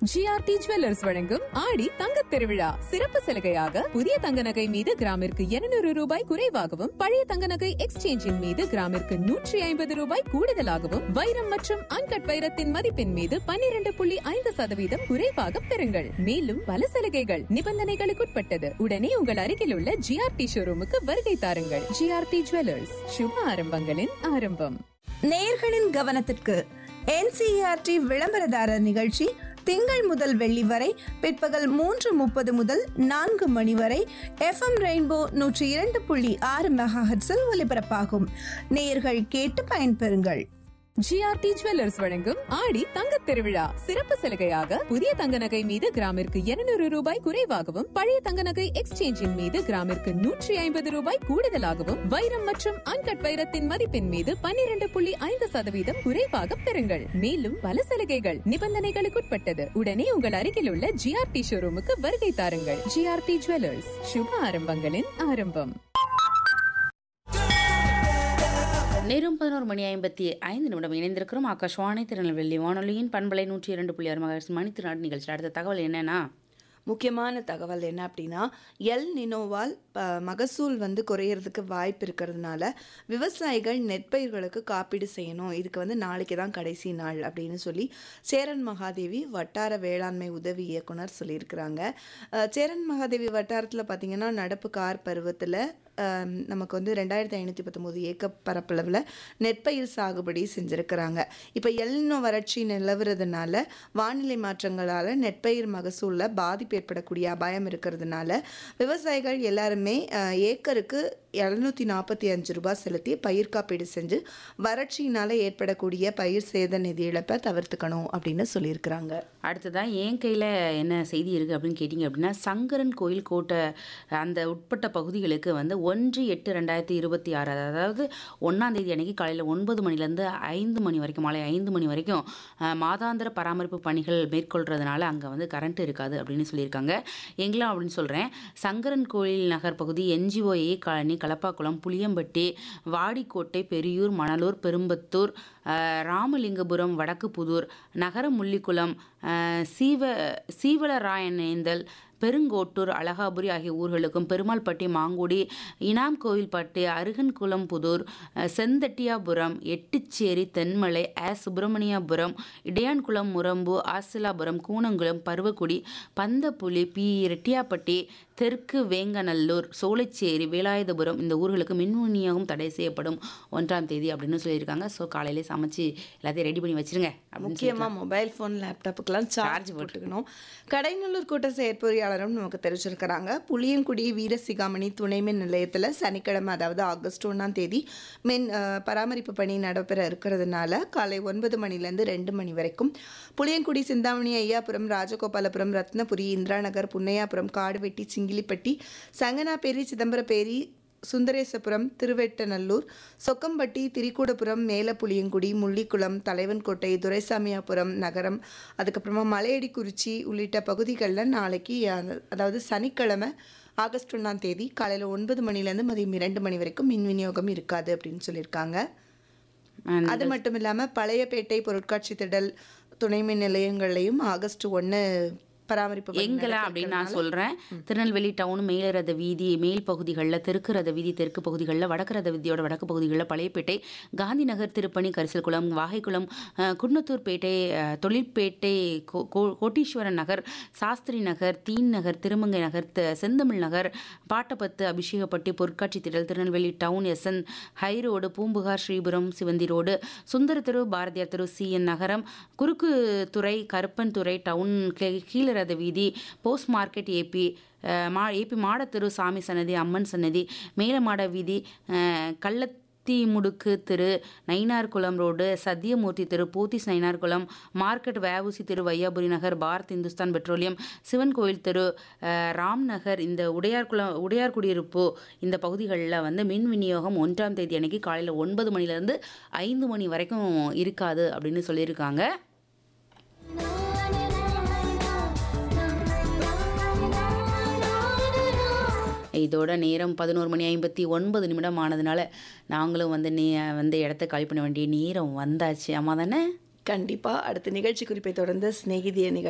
GRT jewellers வழங்கும் ஆடி தங்கத் திருவிழா சிறப்பு சலுகையாக புதிய தங்க நகை மீது கிராமிற்கு 200 ரூபாய் குறைவாகவும் பழைய தங்க நகை எக்ஸ்சேஞ்சின் மீது கிராமிற்கு நூற்றி ஐம்பது ரூபாய் கூடுதலாகவும் வைரம் மற்றும் அன்கட் வைரத்தின் மதிப்பின் மீது 12.5% புள்ளி ஐந்து சதவீதம் குறைவாக பெறுங்கள் மேலும் பல சலுகைகள் நிபந்தனைகளுக்குட்பட்டது உடனே உங்கள் அருகில் உள்ள ஜிஆர்டி ஷோரூமுக்கு வருகை தாருங்கள் ஜிஆர்டி ஜுவல்லர்ஸ் சுப ஆரம்பங்களின் ஆரம்பம் நேயர்களின் கவனத்திற்கு என்சிஆர்டி விளம்பரதாரர் நிகழ்ச்சி திங்கள் முதல் வெள்ளி வரை பிற்பகல் மூன்று முப்பது முதல் நான்கு மணி வரை எஃப்எம் ரெயின்போ நூற்றி இரண்டு புள்ளி ஆறு மெகாஹெட்ஸில் ஒலிபரப்பாகும் நேயர்கள் கேட்டு பயன்பெறுங்கள் ஜிஆர்டி ஜுவல்லர்ஸ் வழங்கும் ஆடி தங்கத் திருவிழா சிறப்பு சலுகையாக புதிய தங்க நகை மீது கிராமிற்கு 200 ரூபாய் குறைவாகவும் பழைய தங்க நகை எக்ஸ்சேஞ்சின் மீது கிராமிற்கு நூற்றி ஐம்பது ரூபாய் கூடுதலாகவும் வைரம் மற்றும் அன்கட் வைரத்தின் மதிப்பின் மீது 12.5% புள்ளி ஐந்து சதவீதம் குறைவாக பெறுங்கள் மேலும் பல சலுகைகள் நிபந்தனைகளுக்குட்பட்டது உடனே உங்கள் அருகில் உள்ள ஜிஆர்டி ஷோரூமுக்கு வருகை தாருங்கள் ஜிஆர்டி ஜுவல்லர்ஸ் சுப ஆரம்பங்களின் ஆரம்பம் நேரம் பதினோரு மணி ஐம்பத்தி ஐந்து நிமிடம் இணைந்திருக்கிறோம் ஆகாஷ்வாணி திருநெல்வேலி வானொலியின் பண்பலை நூற்றி இரண்டு புள்ளி ஆறு மகர்ஸ் மணித்திருநாடு நிகழ்ச்சி அடுத்த தகவல் என்னன்னா முக்கியமான தகவல் என்ன அப்படின்னா எல் நினோவால் ப- மகசூல் வந்து குறையிறதுக்கு வாய்ப்பு இருக்கிறதுனால விவசாயிகள் நெற்பயிர்களுக்கு காப்பீடு செய்யணும் இதுக்கு வந்து நாளைக்கு தான் கடைசி நாள் அப்படின்னு சொல்லி சேரன் மகாதேவி வட்டார வேளாண்மை உதவி இயக்குனர் சொல்லியிருக்கிறாங்க அஹ், சேரன் மகாதேவி வட்டாரத்தில் பார்த்தீங்கன்னா நடப்பு கார் பருவத்தில் நமக்கு வந்து ரெண்டாயிரத்தி ஐநூற்றி பத்தொம்போது ஏக்கர் பரப்பளவில் நெற்பயிர் சாகுபடி செஞ்சுருக்கிறாங்க இப்போ எல்னோ வறட்சி நிலவுறதுனால வானிலை மாற்றங்களால் நெற்பயிர் மகசூலில் பாதிப்பு ஏற்படக்கூடிய அபாயம் இருக்கிறதுனால விவசாயிகள் எல்லாருமே அஹ், ஏக்கருக்கு எழுநூற்றி நாற்பத்தி அஞ்சு ரூபாய் செலுத்தி பயிர் காப்பீடு செஞ்சு வறட்சியினால் ஏற்படக்கூடிய பயிர் சேத நிதி இழப்பை தவிர்த்துக்கணும் அப்படின்னு சொல்லியிருக்கிறாங்க அடுத்ததான் என் கையில் என்ன செய்தி இருக்குது அப்படின்னு கேட்டிங்க அப்படின்னா சங்கரன் கோயில் கோட்டை அந்த உட்பட்ட பகுதிகளுக்கு வந்து ஒன்று எட்டு ரெண்டாயிரத்தி இருபத்தி ஆறு அதாவது ஒன்றாம் தேதி அன்னைக்கு காலையில் ஒன்பது மணிலேருந்து ஐந்து மணி வரைக்கும் மாலை ஐந்து மணி வரைக்கும் அஹ், மாதாந்திர பராமரிப்பு பணிகள் மேற்கொள்கிறதுனால அங்கே வந்து கரண்ட் இருக்காது அப்படின்னு சொல்லியிருக்காங்க எங்கெல்லாம் அப்படின்னு சொல்கிறேன் சங்கரன் கோயில் நகர் பகுதி என்ஜிஓஏ காலனி கலப்பாக்குளம் புளியம்பட்டி வாடிக்கோட்டை பெரியூர் மணலூர் பெரும்பத்தூர் அஹ், ராமலிங்கபுரம் வடக்கு புதூர் நகர முள்ளிக்குளம் அஹ், சீவ சீவலராயனேந்தல் பெருங்கோட்டூர் அழகாபுரி ஆகிய ஊர்களுக்கும் பெருமாள்பட்டி மாங்குடி இனாம் கோவில்பட்டி அருகன்குளம் புதூர் அஹ், செந்தட்டியாபுரம் எட்டுச்சேரி தென்மலை ஆ சுப்பிரமணியபுரம் இடையான்குளம் முரம்பு ஆசிலாபுரம் கூனங்குளம் பருவக்குடி பந்தப்புலி பி ரெட்டியாப்பட்டி தெற்கு வேங்கநல்லூர் சோலைச்சேரி வேலாயுதபுரம் இந்த ஊர்களுக்கு மின் விநியோகம் தடை செய்யப்படும் ஒன்றாம் தேதி அப்படின்னு சொல்லியிருக்காங்க ஸோ காலையிலே சமைச்சு எல்லாத்தையும் ரெடி பண்ணி வச்சிருங்க அப்படின்னு முக்கியமாக மொபைல் ஃபோன் லேப்டாப்புக்கெல்லாம் சார்ஜ் போட்டுக்கணும் கடைநல்லூர் கோட்ட செயற்பொறியாளரும் நமக்கு தெரிவிச்சிருக்கிறாங்க புளியங்குடி வீரசிகாமணி துணை மின் நிலையத்தில் சனிக்கிழமை அதாவது ஆகஸ்ட் ஒன்றாம் தேதி மின் அஹ், பராமரிப்பு பணி நடைபெற இருக்கிறதுனால காலை ஒன்பது மணிலேருந்து ரெண்டு மணி வரைக்கும் புளியங்குடி சிந்தாமணி ஐயாபுரம் ராஜகோபாலபுரம் ரத்னபுரி இந்திராநகர் புன்னையாபுரம் காடுவெட்டி சிங்கிலிப்பட்டி சங்கனாப்பேரி சிதம்பரப்பேரி சுந்தரேசபுரம் திருவெட்டநல்லூர் சொக்கம்பட்டி திரிக்கூடபுரம் மேலப்புளியங்குடி முள்ளிக்குளம் தலைவன்கோட்டை துரைசாமியாபுரம் நகரம் அதுக்கப்புறமா மலையடிக்குறிச்சி உள்ளிட்ட பகுதிகளில் நாளைக்கு அஹ், அதாவது சனிக்கிழமை ஆகஸ்ட் ஒன்றாம் தேதி காலையில் ஒன்பது மணிலேருந்து மதியம் இரண்டு மணி வரைக்கும் மின் விநியோகம் இருக்காது அப்படின்னு சொல்லியிருக்காங்க And அது மட்டும் இல்லாமல் பழையப்பேட்டை பொருட்காட்சி திடல் துணை மின் நிலையங்கள்லையும் ஆகஸ்ட் ஒன்று பராமரிப்பு பணி எங்கெல்லாம் நடக்க அப்படின்னு நான் இருக்கிறதுனால சொல்கிறேன் திருநெல்வேலி டவுன் மேலரத வீதி மேல் பகுதிகளில் தெற்கு ரத வீதி தெற்கு பகுதிகளில் வடக்கு ரத வீதியோட வடக்கு பகுதிகளில் பழையப்பேட்டை காந்தி நகர் திருப்பணி கரிசல்குளம் வாகைக்குளம் அஹ், குன்னத்தூர்பேட்டை அஹ், தொழிற்பேட்டை கோ- கோ- கோட்டீஸ்வரன் நகர் சாஸ்திரி நகர் தீன் நகர் திருமங்கை நகர் த- செந்தமிழ் நகர் பாட்டப்பத்து அபிஷேகப்பட்டி பொருட்காட்சி திடல் Tirunelveli town SN high road Poompuhar Sripuram Sivanthi road Sundara தெரு பாரதியார் தெரு சிஎன் நகரம் குறுக்கு துறை கருப்பன் துறை டவுன் கீ- கீழரத வீதி போஸ்ட் மார்க்கெட் ஏபி அஹ், மா ஏபி மாடத்தெரு சாமி சன்னதி அம்மன் சன்னதி மேலமாட வீதி அஹ், கள்ளத்தி முடுக்கு தெரு நயினார்குளம் ரோடு சத்தியமூர்த்தி தெரு போத்தீஸ் நயினார்குளம் மார்க்கெட் வஉசி தெரு வையாபுரி நகர் பாரத் இந்துஸ்தான் பெட்ரோலியம் சிவன் கோயில் தெரு அஹ், ராம் நகர் இந்த உடையார்குளம் உடையார் குடியிருப்பு இந்த பகுதிகளில் வந்து மின் விநியோகம் ஒன்றாம் தேதி அன்னைக்கு காலையில் ஒன்பது மணிலேருந்து ஐந்து மணி வரைக்கும் இருக்காது அப்படின்னு சொல்லியிருக்காங்க இதோட நேரம் பதினோரு மணி ஐம்பத்தி ஒன்பது நிமிடம் ஆனதுனால நாங்களும் வந்து நீ வந்து இடத்த காலி பண்ண வேண்டிய நேரம் வந்தாச்சு ஆமாம் தானே கண்டிப்பாக அடுத்த நிகழ்ச்சி குறிப்பை தொடர்ந்து சிநேகிதிய நிகழ்ச்சி